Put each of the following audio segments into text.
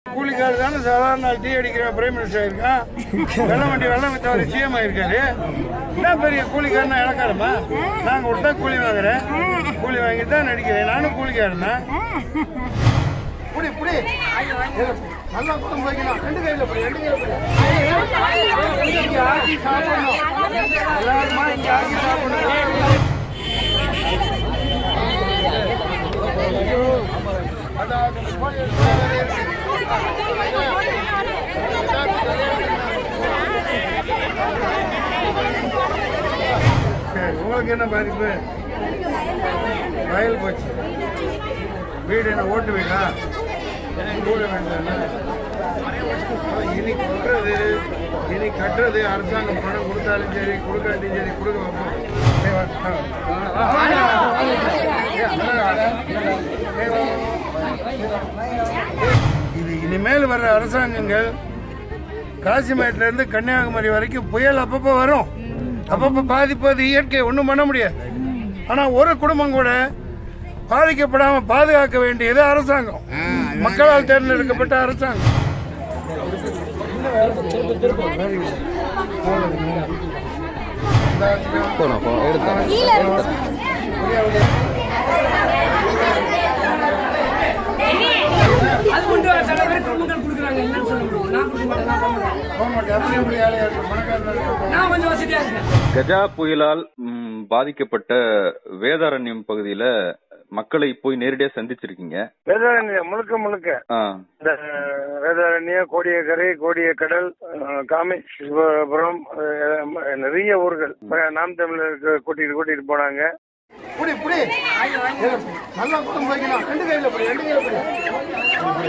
கூலிக்காரர் தானே சாதாரண நாள் டீ அடிக்கிற பிரைம் மினிஸ்டர் ஆயிருக்கான் வெள்ளம் வண்டி வெள்ளம் வித்தவர் சிஎம் ஆயிருக்காரு என்ன பெரிய கூலிக்காரனா இலக்காரமா நான் கொடுத்தா கூலி வாங்குறேன் கூலி வாங்கிட்டு தான் நடிக்கிறேன் நானும் கூலிக்காரன் தான் புடி புடி நல்லா குடும்பம் வைக்கணும் ரெண்டு கையில புடி ரெண்டு கையில புடி இங்க ஆக்கி சாப்பிடணும் எல்லாருமா இங்க ஆக்கி சாப்பிடணும் அதாவது கோழி சரி உங்களுக்கு என்ன பாதிப்பு வயல் போச்சு வீடு என்ன ஓட்டு வீடா கூட வேண்டாம் இனி கொட்டுறது இனி கட்டுறது அரசாங்கம் பணம் கொடுத்தாலும் சரி கொடுக்காட்டியும் சரி கொடுக்க வைப்போம் ஏய், வா, வா. ஆ, வாங்க, வாங்க. ஏய், அண்ணா, ஏய், வா. இது இனிமேல் வர்ற அரசாங்கங்கள் காசிமேட்ல இருந்து கன்னியாகுமரி வரைக்கும் புயல் அப்பப்போ வரும் அப்பப்போ பாதிப்பு அது இயற்கை ஒன்றும் பண்ண முடியாது ஆனா ஒரு குடும்பம் கூட பாதிக்கப்படாம பாதுகாக்க வேண்டியது அரசாங்கம் மக்களால் தேர்ந்தெடுக்கப்பட்ட அரசாங்கம் அது கொண்டு வர சில பேர் குடும்பங்கள் கொடுக்குறாங்க என்னன்னு சொல்ல முடியும் நான் கொடுக்க மாட்டேன் நான் பண்ண மாட்டேன் போக மாட்டேன். அப்படி இப்படி வேலையா இருக்கு. பணக்காரனா இருக்கு. நான் கொஞ்சம் வசதியா இருக்கேன் கஜா புயலால் ம், பாதிக்கப்பட்ட வேதாரண்யம் பகுதியில மக்களை போய் நேரடியா சந்திச்சிருக்கீங்க வேதாரண்யம் முழுக்க முழுக்க ஆ, இந்த வேதாரண்ய கோடியக்கரை கோடியக்கடல் அஹ், காமேஸ்வரபுரம் அஹ், நிறைய ஊர்கள் இப்ப நாம் தமிழருக்கு கூட்டிட்டு கூட்டிட்டு போனாங்க புடி புடி நல்லா குடும்பம் வைக்கணும் ரெண்டு கையில புடி ரெண்டு கையில புடி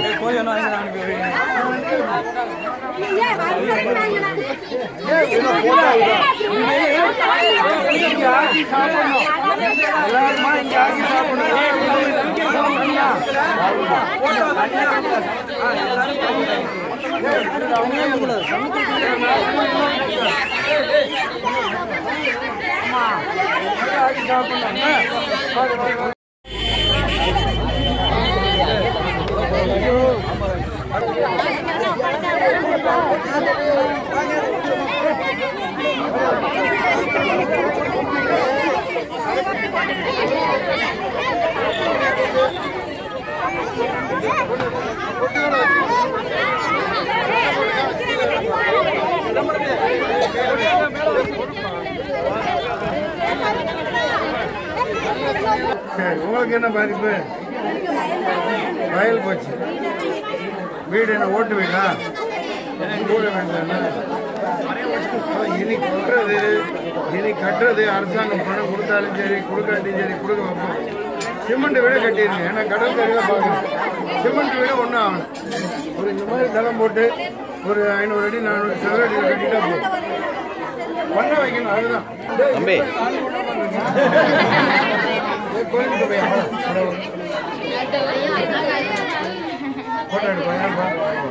இங்க ஆக்கி சாப்பிடணும் எல்லாருமா இங்க ஆக்கி சாப்பிடணும் சரி உங்களுக்கு என்ன பாதிப்பு வயல் போச்சு வீடு என்ன ஓட்டு வீடா கூட வேண்டாம் இனி கொட்டுறது இனி கட்டுறது அரசாங்கம் பணம் கொடுத்தாலும் சரி கொடுக்காட்டியும் சரி கொடுக்க வைப்போம் சிமெண்ட் வீடு கட்டிடுங்க ஏன்னா கடல் கரையில பார்க்கணும் சிமெண்ட் வீடு ஒன்றும் ஆகணும் ஒரு இந்த மாதிரி தளம் போட்டு ஒரு ஐநூறு அடி நானூறு சதுர அடி கட்டிட்டா போதும் பண்ண வைக்கணும் அதுதான் தம்பி கோயிலுக்கு போய் போட்டோ எடுப்போம் ஏன்பா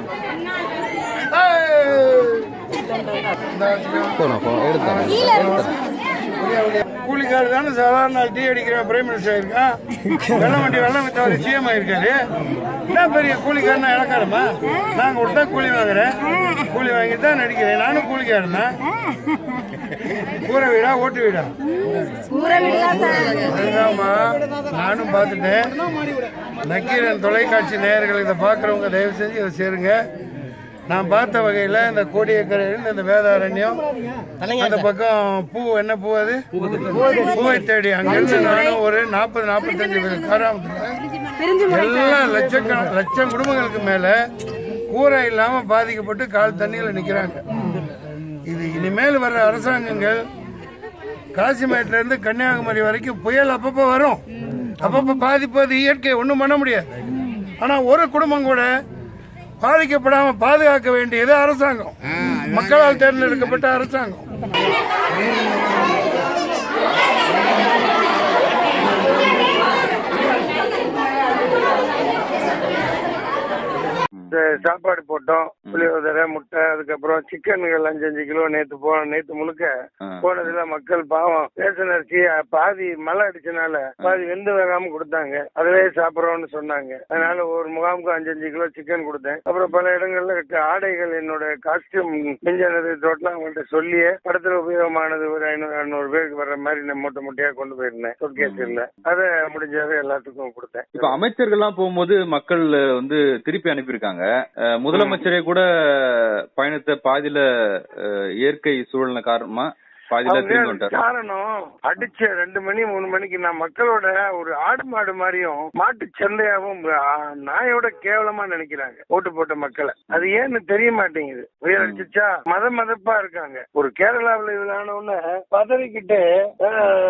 கூலிக்காரர் தானே சாதாரண நாள் டீ அடிக்கிற பிரைம் மினிஸ்டர் ஆயிருக்கான் வெள்ளம் வண்டி வெள்ளம் வித்தவர் சிஎம் ஆயிருக்காரு என்ன பெரிய கூலிக்காரனா இலக்காரமா நான் கொடுத்தா கூலி வாங்குறேன் கூலி வாங்கிட்டு தான் நடிக்கிறேன் நானும் கூலிக்காரன் தான் கூரை வீடா ஓட்டு வீடா அதுதான்மா நானும் பார்த்துட்டேன் நக்கீரன் தொலைக்காட்சி நேயர்கள் இதை பார்க்குறவங்க தயவு செஞ்சு இதை சேருங்க நான் பார்த்த வகையில் இந்த கோடியக்கரையிலிருந்து இந்த வேதாரண்யம் அந்த பக்கம் பூ என்ன பூ அது பூவை தேடி அங்கிருந்து நானும் ஒரு நாற்பது நாற்பத்தஞ்சு கிராமத்தில் எல்லாம் லட்சக்கண லட்சம் குடும்பங்களுக்கு மேல கூரை இல்லாம பாதிக்கப்பட்டு கால் தண்ணியில நிக்கிறாங்க இது இனிமேல் வர்ற அரசாங்கங்கள் காசிமேட்ல இருந்து கன்னியாகுமரி வரைக்கும் புயல் அப்பப்போ வரும் அப்பப்போ பாதிப்பு அது இயற்கை ஒன்றும் பண்ண முடியாது ஆனா ஒரு குடும்பம் கூட பாதிக்கப்படாம பாதுகாக்க வேண்டியது அரசாங்கம் மக்களால் தேர்ந்தெடுக்கப்பட்ட அரசாங்கம் சாப்பாடு போட்டோம் புளியோதரை முட்டை அதுக்கப்புறம் சிக்கன்கள் அஞ்சு அஞ்சு கிலோ நேத்து போ நேத்து முழுக்க ஆ. போனதுல மக்கள் பாவம் ரேஷன் அரிசி அஹ், பாதி மழை அடிச்சனால பாதி வெந்து வேகாம கொடுத்தாங்க அதுவே சாப்பிடுறோம்னு சொன்னாங்க அதனால ஒரு முகாமுக்கு அஞ்சு அஞ்சு கிலோ சிக்கன் கொடுத்தேன் அப்புறம் பல இடங்கள்ல இருக்க ஆடைகள் என்னோட காஸ்டியூம் மிஞ்சானது டோட்டலா அவங்கள்ட்ட சொல்லியே படத்துல உபயோகமானது ஒரு ஐநூறு அறுநூறு பேருக்கு வர்ற மாதிரி நான் மூட்டை மூட்டையா கொண்டு போயிருந்தேன் சொற்கேஸ் இல்ல அதை முடிஞ்சாவே எல்லாத்துக்கும் கொடுத்தேன் இப்ப அமைச்சர்கள்லாம் போகும்போது மக்கள் வந்து திருப்பி அனுப்பியிருக்காங்க அஹ், முதலமைச்சரே கூட பயணத்தை பாதியில அஹ், இயற்கை சூழ்நிலை காரணமா பாதியில அவங்க திரும்பி வந்துட்டார் காரணம் அடிச்ச ரெண்டு மணி மூணு மணிக்கு நான் மக்களோட ஒரு ஆடு மாடு மாதிரியும் மாட்டு சந்தையாவும் ஆ, நாயோட கேவலமா நினைக்கிறாங்க ஓட்டு போட்ட மக்களை அது ஏன்னு தெரிய மாட்டேங்குது உயர் அடிச்சுச்சா மத மதப்பா இருக்காங்க ஒரு கேரளாவுல இதுலானவுன்னு பதறிக்கிட்டு ஆ,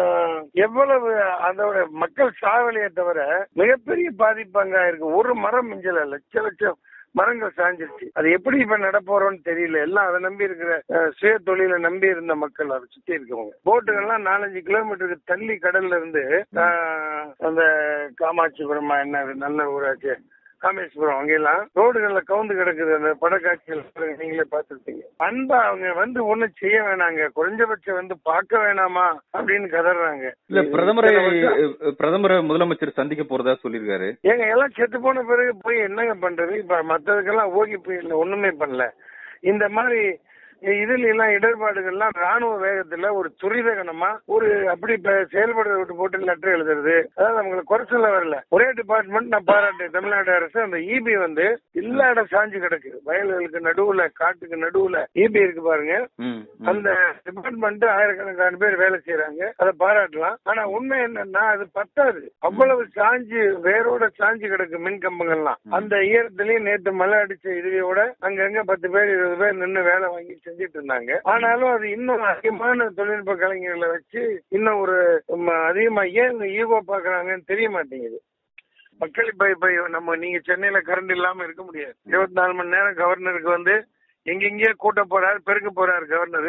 எவ்வளவு அதோட மக்கள் சாவலியை தவிர மிகப்பெரிய பாதிப்பு அங்க இருக்கு ஒரு மரம் மிஞ்சல லட்ச லட்சம் மரங்கள் சாஞ்சிருச்சு அது எப்படி இப்ப நடப்போறோம்னு தெரியல எல்லாம் அதை நம்பி இருக்கிற அஹ், சுய தொழிலை நம்பி இருந்த மக்கள் அதை சுத்தி இருக்கவங்க போட்டுகள்லாம் நாலஞ்சு கிலோமீட்டருக்கு தள்ளி கடல்ல இருந்து அஹ், அந்த காமாட்சிபுரமா என்ன அது நல்ல ஊராச்சு காமேஸ்வரம் அங்கெல்லாம் ரோடுகள்ல கவுந்து கிடக்குது அந்த படக்காட்சிகள் பாருங்க, நீங்களே பார்த்துருப்பீங்க அன்பா அவங்க வந்து ஒண்ணும் செய்ய வேணாங்க குறைஞ்சபட்சம் வந்து பார்க்க வேணாமா அப்படின்னு கதறாங்க இல்ல பிரதமரை இத்தனை வருஷம் அஹ், பிரதமரை முதலமைச்சர் சந்திக்க போறதா சொல்லியிருக்காரு ஏங்க எல்லாம் செத்து போன பிறகு போய் என்னங்க பண்றது இப்ப மத்ததுக்கெல்லாம் ஓகி போயிடல ஒண்ணுமே பண்ணல இந்த மாதிரி இதுல எல்லாம் இடர்பாடுகள்லாம் ராணுவ வேகத்துல ஒரு துரித கணமா ஒரு அப்படி இப்ப செயல்படுறத விட்டு போட்டு லெட்டர் எழுதுறது அதாவது அவங்களுக்கு குறைச்சல வரல ஒரே டிபார்ட்மெண்ட் நான் பாராட்டேன் தமிழ்நாடு அரசு அந்த இபி வந்து எல்லா இடம் சாஞ்சு கிடக்கு வயல்களுக்கு நடுவுல காட்டுக்கு நடுவுல இபி இருக்கு பாருங்க ம், ம். அந்த டிபார்ட்மெண்ட் ஆயிரக்கணக்கான பேர் வேலை செய்யறாங்க அதை பாராட்டலாம் ஆனா உண்மை என்னன்னா அது பத்தாது அவ்வளவு சாஞ்சு வேரோட சாஞ்சு கிடக்கு மின் கம்பங்கள்லாம் அந்த ஈரத்திலயும் நேத்து மழை அடிச்ச இதுவையோட அங்கங்க பத்து பேர் இருபது பேர் நின்னு வேலை வாங்கி செஞ்சுட்டு இருந்தாங்க ஆனாலும் அது இன்னும் அதிகமான தொழில்நுட்ப கலைஞர்களை வச்சு இன்னும் ஒரு ம, அதிகமா ஏன் ஈகோ பாக்குறாங்கன்னு தெரிய மாட்டேங்குது மக்கள் இப்ப இப்ப நம்ம நீங்க சென்னையில கரண்ட் இல்லாம இருக்க முடியாது இருபத்தி நாலு மணி நேரம் கவர்னருக்கு வந்து எங்கெங்கேயோ கூட்ட போறாரு பெருக்க போறாரு கவர்னரு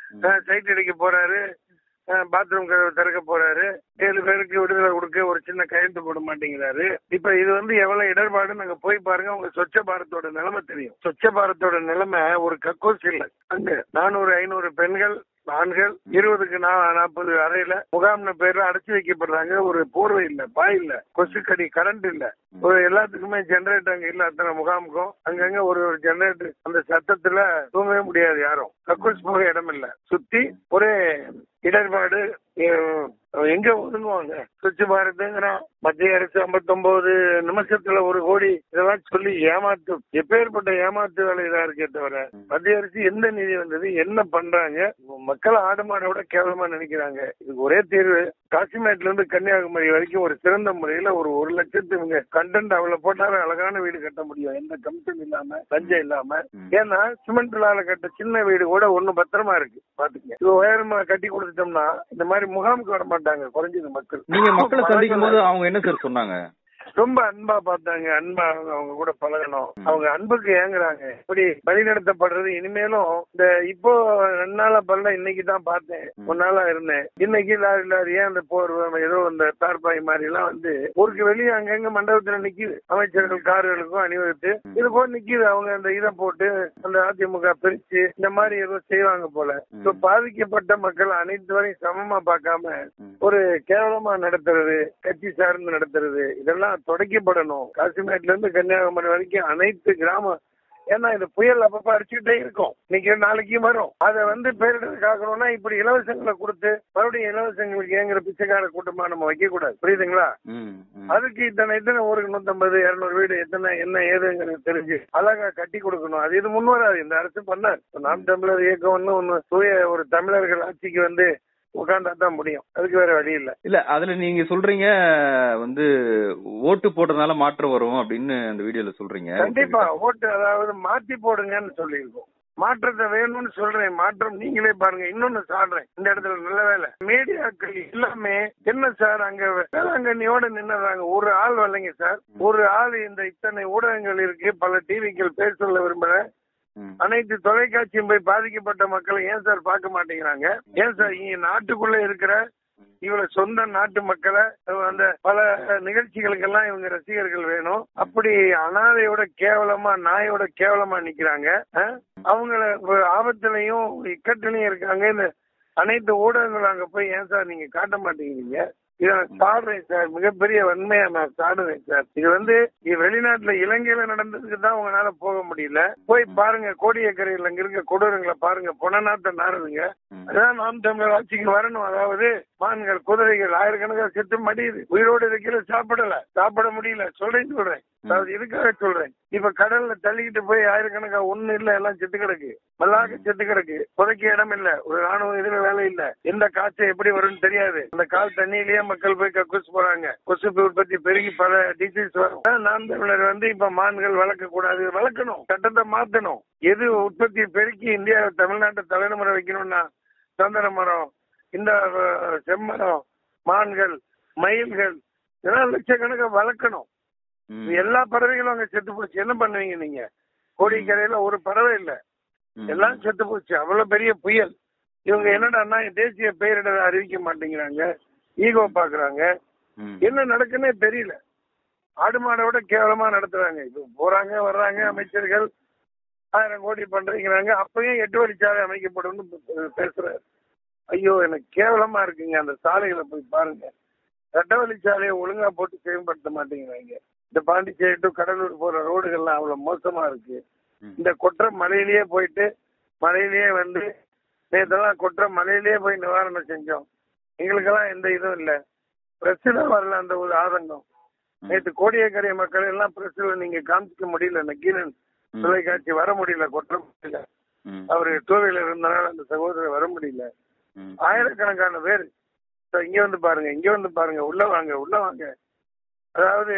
சைட் அடிக்க போறாரு பாத்ரூம் கதவு திறக்க போறாரு ஏழு பேருக்கு விடுதலை கொடுக்க ஒரு சின்ன கையெழுத்து போட மாட்டேங்கிறாரு இப்ப இது வந்து எவ்வளவு இடர்பாடு நாங்க போய் பாருங்க உங்க சொச்ச பாரத்தோட நிலைமை தெரியும் சொச்ச பாரத்தோட நிலைமை ஒரு கக்கோஸ் இல்ல அங்க நானூறு ஐநூறு பெண்கள் ஆண்கள் இருபதுக்கு நா- நாற்பது அறையில முகாம்னு பேர்ல அடைச்சு வைக்கப்படுறாங்க ஒரு போர்வை இல்ல பாய் இல்ல கொசுக்கடி கரண்ட் இல்ல ஒரு எல்லாத்துக்குமே ஜெனரேட்டர் அங்க இல்ல அத்தனை முகாமுக்கும் அங்கங்க ஒரு ஒரு ஜெனரேட்டர் அந்த சத்தத்துல தூங்கவே முடியாது யாரும் கக்கூஸ் போக இடம் இல்ல சுத்தி ஒரே இடர்பாடு எ- எங்க ஒதுங்குவாங்க சுவிட்ச் பாரத்ங்கிறான் மத்திய அரசு 59 நிமிஷத்துல ஒரு கோடி இதெல்லாம் சொல்லி ஏமாத்து எப்பேற்பட்ட ஏமாத்து வேலை இதா இருக்கே தவிர மத்திய அரசு எந்த நிதி வந்தது என்ன பண்றாங்க மக்கள் ஆடு மாடோட கேவலமா நினைக்கிறாங்க இதுக்கு ஒரே தீர்வு காசிமேட்ல இருந்து கன்னியாகுமரி வரைக்கும் ஒரு சிறந்த முறையில ஒரு ஒரு லட்சத்து இவங்க கண்டென்ட் அவ்வளவு போட்டாலும் அழகான வீடு கட்ட முடியும் எந்த கமிஷன் இல்லாம லஞ்சம் இல்லாம ஏன்னா சிமெண்ட்லால கட்ட சின்ன வீடு கூட ஒண்ணு பத்திரமா இருக்கு பாத்துக்கங்க இது உயரமா கட்டி கொடுத்துட்டோம்னா இந்த மாதிரி முகாமுக்கு வர மாட்டாங்க குறைஞ்சது மக்கள் நீங்க மக்களை சந்திக்கும் போது அவங்க என்ன சார் சொன்னாங்க ரொம்ப அன்பா பார்த்தாங்க அன்பா அவங்க அவங்க கூட பழகணும் அவங்க அன்புக்கு ஏங்குறாங்க இப்படி வழிநடத்தப்படுறது இனிமேலும் இந்த இப்போ ரெண்டு நாளா பண்ணல இன்னைக்கு தான் பார்த்தேன் ஒரு நாளா இருந்தேன் இன்னைக்கு லாரி லாரியா அந்த போர் ஏதோ அந்த தார்பாய் மாதிரி எல்லாம் வந்து ஊருக்கு வெளியே அங்கங்க மண்டபத்துல நிக்குது அமைச்சர்கள் கார்களுக்கும் அணிவகுத்து இது போல நிக்குது அவங்க அந்த இதை போட்டு அந்த அதிமுக பிரிச்சு இந்த மாதிரி ஏதோ செய்வாங்க போல So, பாதிக்கப்பட்ட மக்கள் அனைத்து வரையும் சமமா பார்க்காம ஒரு கேவலமா நடத்துறது கட்சி சார்ந்து நடத்துறது இதெல்லாம் தொடக்கப்படணும் காசிமேட்ல இருந்து கன்னியாகுமரி வரைக்கும் அனைத்து கிராம ஏன்னா இந்த புயல் அப்பப்ப அடிச்சுக்கிட்டே இருக்கும் இன்னைக்கு நாளைக்கு வரும் அதை வந்து பேரிடர் காக்கணும்னா இப்படி இலவசங்களை கொடுத்து மறுபடியும் இலவசங்களுக்கு ஏங்குற பிச்சைக்கார கூட்டமா நம்ம வைக்க கூடாது புரியுதுங்களா ம், ம். அதுக்கு இத்தனை இத்தனை ஊருக்கு நூத்தம்பது இருநூறு வீடு எத்தனை என்ன ஏதுங்கிறது தெரிஞ்சு அழகா கட்டி கொடுக்கணும் அது இது முன்வராது இந்த அரசு பண்ணார் இப்ப நாம் தமிழர் இயக்கம் ஒண்ணு ஒண்ணு தூய ஒரு தமிழர்கள் ஆட்சிக்கு வந்து உட்கார்ந்தா தான் முடியும் அதுக்கு வேற வழி இல்ல இல்ல அதுல நீங்க சொல்றீங்க வந்து ஓட்டு போடுறதுனால மாற்றம் வரும் அப்படின்னு அந்த வீடியோல சொல்றீங்க கண்டிப்பா ஓட்டு அதாவது மாத்தி போடுங்கன்னு சொல்லியிருக்கோம் மாற்றத்தை வேணும்னு சொல்றேன் மாற்றம் நீங்களே பாருங்க இன்னொன்னு சாடுறேன் இந்த இடத்துல நல்ல வேலை மீடியாக்கள் எல்லாமே என்ன சார் அங்க வேளாங்கண்ணியோட நின்னுறாங்க ஒரு ஆள் வரலைங்க சார் ஒரு ஆள் இந்த இத்தனை ஊடகங்கள் இருக்கு பல டிவிக்கள் பேர் சொல்ல விரும்புறேன் ம். அனைத்து தொலைக்காட்சியும் போய் பாதிக்கப்பட்ட மக்களை ஏன் சார் பார்க்க மாட்டேங்கிறாங்க ஏன் சார் இங்க நாட்டுக்குள்ள இருக்கிற இவ்வளவு சொந்த நாட்டு மக்களை அந்த பல நிகழ்ச்சிகளுக்கெல்லாம் இவங்க ரசிகர்கள் வேணும் அப்படி அனாதையோட கேவலமா நாயோட கேவலமா நிக்கிறாங்க அஹ்? அவங்கள ஒரு ஆபத்துலயும் இக்கட்டிலையும் இருக்காங்க இந்த அனைத்து ஊடகங்களும் அங்க போய் ஏன் சார் நீங்க காட்ட மாட்டேங்கிறீங்க இதை நான் சாடுறேன் சார் மிகப்பெரிய வன்மையா நான் சாடுறேன் சார் இது வந்து இது வெளிநாட்டுல இலங்கையில நடந்ததுக்கு தான் உங்களால போக முடியல போய் பாருங்க கோடியக்கரையில் அங்க இருக்க கொடூரங்களை பாருங்க பொனநாத்த நாடுதுங்க அதான் நாம் தமிழர் ஆட்சிக்கு வரணும் அதாவது மான்கள் குதிரைகள் ஆயிரக்கணக்கான செத்து மடியுது உயிரோடு இருக்கிற சாப்பிடல சாப்பிட முடியல சொல்றேன் சொல்றேன் அதாவது இதுக்காக சொல்றேன் இப்ப கடல்ல தள்ளிக்கிட்டு போய் ஆயிரக்கணக்கா ஒண்ணு இல்ல எல்லாம் செத்து கிடக்கு மல்லாக்க செத்து கிடக்கு புதைக்க இடம் இல்ல ஒரு ராணுவ இதுல வேலை இல்ல எந்த காய்ச்சல் எப்படி வரும்னு தெரியாது அந்த கால் தண்ணியிலேயே மக்கள் போய் கக்கூஸ் போறாங்க கொசு உற்பத்தி பெருகி பல டிசீஸ் வரும் ஆனா, நாம் தமிழர் வந்து இப்ப மான்கள் வளர்க்க கூடாது வளர்க்கணும் சட்டத்தை மாத்தணும் எது உற்பத்தி பெருக்கி இந்தியா தமிழ்நாட்டை தலைநமுறை வைக்கணும்னா சந்தன மரம் இந்த அஹ், செம்மரம் மான்கள் மயில்கள் இதெல்லாம் லட்சக்கணக்கா வளர்க்கணும் ம். இது எல்லா பறவைகளும் அங்க செத்து போச்சு என்ன பண்ணுவீங்க நீங்க கோடிக்கரையில ஒரு பறவை இல்ல ம். எல்லாம் செத்து போச்சு அவ்வளவு பெரிய புயல் இவங்க என்னடான்னா தேசிய பெயரிடரை அறிவிக்க மாட்டேங்கிறாங்க ஈகோ பாக்குறாங்க ம். என்ன நடக்குன்னே தெரியல ஆடு மாடோட கேவலமா நடத்துறாங்க இப்ப போறாங்க வர்றாங்க அமைச்சர்கள் ஆயிரம் கோடி பண்றீங்கிறாங்க அப்பயும் எட்டு வழிச்சாலை அமைக்கப்படும் பேசுறாரு ஐயோ எனக்கு கேவலமா இருக்குங்க அந்த சாலைகளை போய் பாருங்க ரெட்ட வழிச்சாலையை ஒழுங்கா போட்டு செயல்படுத்த மாட்டேங்கிறாங்க இந்த பாண்டிச்சேரி டு கடலூர் போற ரோடுகள்லாம் அவ்வளவு மோசமா இருக்கு ம். இந்த கொற்ற மலையிலேயே போயிட்டு மலையிலேயே வந்து நேத்தெல்லாம் கொற்ற மலையிலேயே போய் நிவாரணம் செஞ்சோம் எங்களுக்கெல்லாம் எந்த இதுவும் இல்ல பிரச்சனை வரல அந்த ஒரு ஆதங்கம் நேத்து கோடியக்கரை மக்கள் எல்லாம் பிரச்சனை நீங்க காமிச்சிக்க முடியல நக்கீரன் ம். தொலைக்காட்சி வர முடியல கொற்ற முடியல ம். அவரு டூவீலர் இருந்தனால அந்த சகோதரர் வர முடியல ம். ஆயிரக்கணக்கான பேர் இதோ இங்க வந்து பாருங்க இங்க வந்து பாருங்க உள்ள வாங்க உள்ள வாங்க அதாவது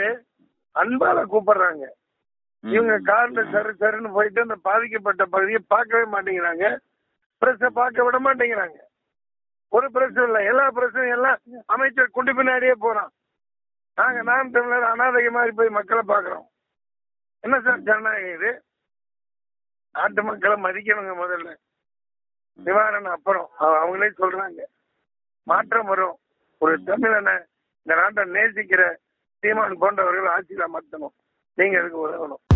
அன்பால கூப்பிடுறாங்க ம். இவங்க கார்ல சரு சருன்னு போயிட்டு அந்த பாதிக்கப்பட்ட பகுதியை பார்க்கவே மாட்டேங்கிறாங்க பிரஸ பார்க்க விட மாட்டேங்கிறாங்க ஒரு பிரச்சனை இல்ல எல்லா பிரச்சனையும் எல்லாம் அமைச்சர் குண்டு பின்னாடியே போறான் நாங்க நாம் தமிழர் அனாதை மாதிரி போய் மக்களை பாக்குறோம் என்ன சார் ஜனநாயகம் இது நாட்டு மக்களை மதிக்கணுங்க முதல்ல நிவாரணம் அப்புறம் அவ- அவங்களே சொல்றாங்க மாற்றம் வரும் ஒரு தமிழனை இந்த நாட்டை நேசிக்கிற சீமான் போன்றவர்கள் ஆட்சியில அமர்த்தணும் நீங்க அதுக்கு உதவணும்